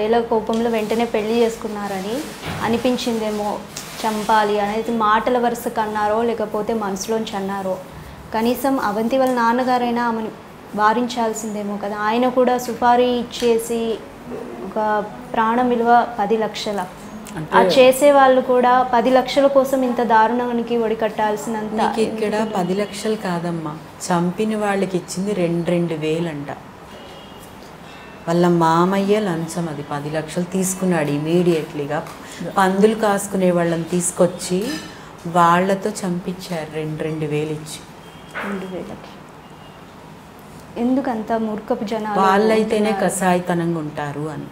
వేల కోపంలో వెంటనే పెళ్లి చేసుకున్నారని అనిపించిందేమో చంపాలి అనేది మాటల వరుసకు అన్నారో లేకపోతే మనసులోంచి అన్నారో కనీసం అవంతి వాళ్ళ నాన్నగారైనా ఆమెను వారించాల్సిందేమో కదా ఆయన కూడా సుపారీ ఇచ్చేసి ఒక ప్రాణం విలువ పది లక్షల ఆ చేసే వాళ్ళు కూడా పది లక్షల కోసం ఇంత దారుణానికి ఒడికట్టాల్సినంత నీకు ఇక్కడ పది లక్షలు కాదమ్మా చంపిన వాళ్ళకి ఇచ్చింది రెండు రెండు వేలంట వాళ్ళ మామయ్య లంచం అది పది లక్షలు తీసుకున్నాడు ఇమీడియట్లీగా పందులు కాసుకునే వాళ్ళని తీసుకొచ్చి వాళ్ళతో చంపించారు రెండు రెండు వేలు ఇచ్చి రెండు వేలకి ఎందుకు అంత మూర్ఖపు జనాలు వాళ్ళైతేనే కసాయితనంగా ఉంటారు అని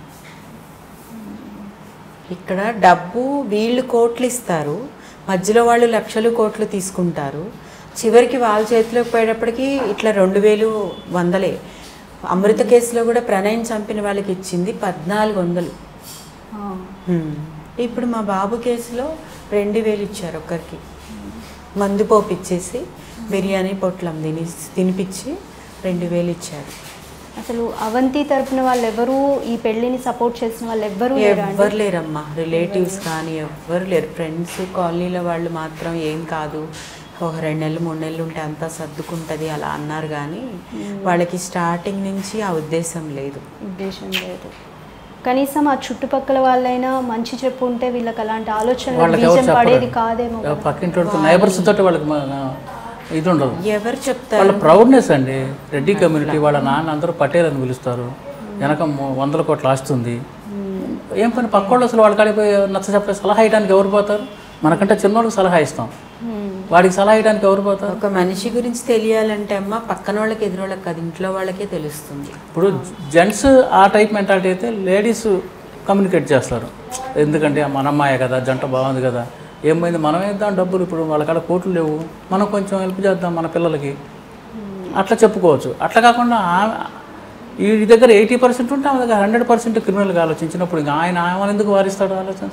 ఇక్కడ డబ్బు వీళ్ళు కోట్లు ఇస్తారు మధ్యలో వాళ్ళు లక్షలు కోట్లు తీసుకుంటారు చివరికి వాళ్ళ చేతిలోకి పోయేటప్పటికి ఇట్లా రెండు వేలు వందలే అమృత కేసులో కూడా ప్రణయం చంపిన వాళ్ళకి ఇచ్చింది పద్నాలుగు వందలు ఆ, హ్మ్. ఇప్పుడు మా బాబు కేసులో రెండు వేలు ఇచ్చారు ఒక్కరికి మందు పోపిచ్చేసి బిర్యానీ పొట్లం తిని తినిపించి రెండు వేలు ఇచ్చారు అసలు అవంతి తరపున వాళ్ళు ఎవరు ఈ పెళ్లిని సపోర్ట్ చేసిన వాళ్ళు ఎవ్వరూ లేరా అండి? ఎవ్వరు లేరమ్మా రిలేటివ్స్ కానీ ఎవ్వరు లేరు ఫ్రెండ్స్ కాలనీలో వాళ్ళు మాత్రం ఏం కాదు ఒక రెండు నెలలు మూడు నెలలు ఉంటే అంతా సర్దుకుంటుంది అలా అన్నారు కానీ వాళ్ళకి స్టార్టింగ్ నుంచి ఆ ఉద్దేశం లేదు ఉద్దేశం లేదు కనీసం ఆ చుట్టుపక్కల వాళ్ళైనా మంచి చెప్పు ఉంటే వీళ్ళకి అలాంటి ఆలోచన వాళ్ళకి ఎవరు బీజం పడేది చెప్పరు కాదేమో కదా. పక్కింటి నైబర్స్ తోటి వాళ్ళకి మన- ఇది ఉండదు ఎవరు చెప్తారు వాళ్ళ ప్రౌడ్నెస్ అండి రెడ్డి కమ్యూనిటీ వాళ్ళ నాన్న అందరూ పటేల్ అని పిలుస్తారు వెనక మొ- వందల కోట్లు ఆస్తుంది ఏం పని పక్కోళ్ళు అసలు వాళ్ళ కాడికి పోయి నచ్చ చెప్పే సలహా ఇవ్వడానికి ఎవరు పోతారు మనకంటే చిన్నోళ్ళకి సలహా ఇస్తాం వాడికి సలహా ఇవ్వడానికి ఎవరు పోతారు ఒక మనిషి గురించి తెలియాలంటే అమ్మ పక్కన వాళ్ళకి ఎదురోళ్ళకి కాదు ఇంట్లో వాళ్ళకే తెలుస్తుంది ఇప్పుడు జెంట్స్ ఆ టైప్ మెంటాలిటీ అయితే లేడీస్ కమ్యూనికేట్ చేస్తారు ఎందుకంటే మన అమ్మాయే కదా జంట బాగుంది కదా ఏమైంది మనం వేద్దాం డబ్బులు ఇప్పుడు వాళ్ళ కాడ కోట్లు లేవు మనం కొంచెం హెల్ప్ చేద్దాం మన పిల్లలకి అట్లా చెప్పుకోవచ్చు అట్లా కాకుండా ఆమె ఈ దగ్గర ఎయిటీ పర్సెంట్ ఉంటే ఆమె దగ్గర హండ్రెడ్ పర్సెంట్ క్రిమినల్గా ఆలోచించినప్పుడు ఇంకా ఆయన ఆమెను ఎందుకు వారిస్తాడు ఆలోచన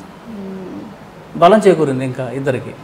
బలం చేకూరింది ఇంకా ఇద్దరికి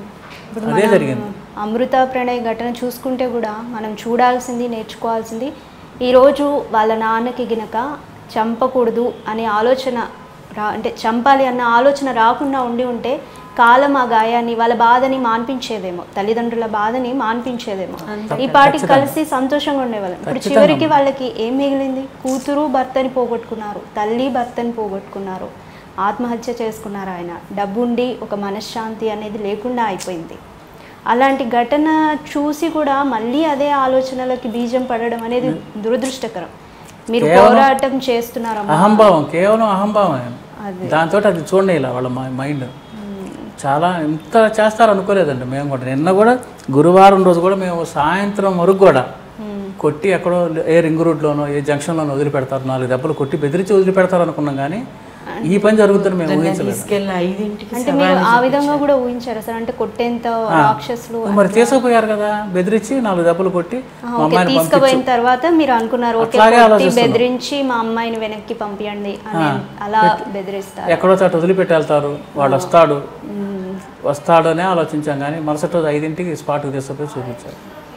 అదే జరిగింది అమృత ప్రణయ్ ఘటన చూసుకుంటే కూడా మనం చూడాల్సింది నేర్చుకోవాల్సింది ఈరోజు వాళ్ళ నాన్నకి గినక చంపకూడదు అనే ఆలోచన రా అంటే చంపాలి అన్న ఆలోచన రాకుండా ఉండి ఉంటే కాలం ఆ గాయాన్ని వాళ్ళ బాధని మాన్పించేదేమో తల్లిదండ్రుల బాధని మాన్పించేదేమో ఈ పాటికి కలిసి సంతోషంగా ఉండేవాళ్ళం ఇప్పుడు చివరికి వాళ్ళకి ఏం మిగిలింది కూతురు భర్తని పోగొట్టుకున్నారు తల్లి భర్తని పోగొట్టుకున్నారు ఆత్మహత్య చేసుకున్నారు ఆయన డబ్బుండి ఒక మనశ్శాంతి అనేది లేకుండా అయిపోయింది అలాంటి ఘటన చూసి కూడా మళ్ళీ అదే ఆలోచనలకి బీజం పడడం అనేది దురదృష్టకరం మీరు పోరాటం చేస్తున్నారమ్మా అహంభావం కేవలం అహంభావం అదే. దాంతో అది చూడండి ఇలా వాళ్ళ మైండ్ చాలా ఇంత చేస్తారు అనుకోలేదండి మేము కూడా నిన్న కూడా గురువారం రోజు కూడా మేము సాయంత్రం వరకు కూడా కొట్టి ఎక్కడో ఏ రింగ్ రోడ్లోనో ఏ జంక్షన్లోనో వదిలిపెడతారు నాలుగు దెబ్బలు కొట్టి బెదిరించి వదిలిపెడతారు అనుకున్నాం కానీ ఈ పని జరుగుతుందని మేము ఊహించలేదు తీసుకెళ్ళి ఐదింటికి అంటే మీరు ఆ విధంగా కూడా ఊహించారు అసలు అంటే కొట్టేంత రాక్షసులు మరి తీసుకుపోయారు కదా బెదిరించి నాలుగు దెబ్బలు కొట్టి ఆ, మా ఓకే అమ్మాయిని తీసుకుపోయిన తర్వాత మీరు అనుకున్నారు ఓకే అట్లాగే కొట్టి ఆలోచిస్తున్నాం. బెదిరించి మా అమ్మాయిని వెనక్కి పంపించండి అని అలా బెదిరిస్తారు ఎక్కడో చోట వదిలిపెట్టి వెళ్తారు వాడు వస్తాడు వస్తాడు అనే ఆలోచించాం కానీ మరుసటి రోజు ఐదింటికి స్పాట్కి తీసుకుపోయి చూపించారు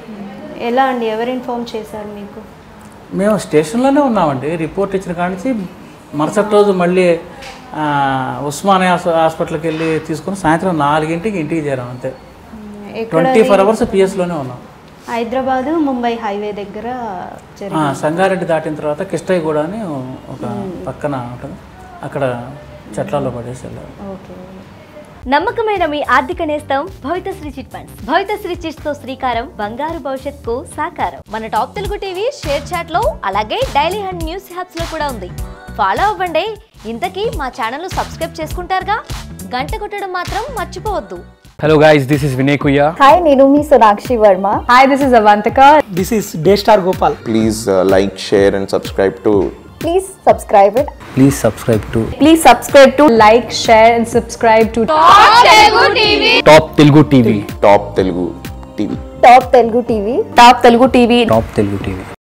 ఎలా అండి ఎవరు ఇన్ఫార్మ్ చేశారు మీకు మేము స్టేషన్లోనే ఉన్నామండి రిపోర్ట్ ఇచ్చిన కాడి నుంచి మరుసటి రోజు మళ్ళీ ఆ, ఉస్మానియా హాస్- హాస్పిటల్కి వెళ్ళి తీసుకుని సాయంత్రం నాలుగింటికి ఇంటికి చేరాం అంతే ఎక్కడ ట్వంటీ ఫోర్ అవర్స్ పిఎస్లోనే ఉన్నాం హైదరాబాద్ ముంబై హైవే దగ్గర జరిగింది ఆ, సంగారెడ్డి దాటిన తర్వాత కిష్టయ్యగూడ అని ఒక పక్కన ఉంటుంది అక్కడ చెట్లలో పడేసి వెళ్ళారు ఓకే నమ్మకమైన మీ ఆర్థిక నేస్తం Bhavithasri chit funds Bhavithasri chits తో శ్రీకారం బంగారు భవిష్యత్తుకు సాకారం మన Top Telugu TV ShareChat లో అలాగే డైలీ హండ్ న్యూస్ హ్యాప్స్ లో కూడా ఉంది ఫాలో అవ్వండి ఇంతకీ మా ఛానల్ సబ్స్క్రైబ్ చేసుకుంటారుగా గంట కొట్టడం మాత్రం మర్చిపోవద్దు Hello guys, this is Vinay Kuya. Hi నేను మీ Sonakshi Varma hi this is Avantika This is Daystar Gopal. please uh, like, share, and subscribe to please subscribe it Please subscribe to please subscribe to like share and subscribe to Top Telugu TV. Top Telugu TV. Top Telugu TV Top Telugu TV Top Telugu TV.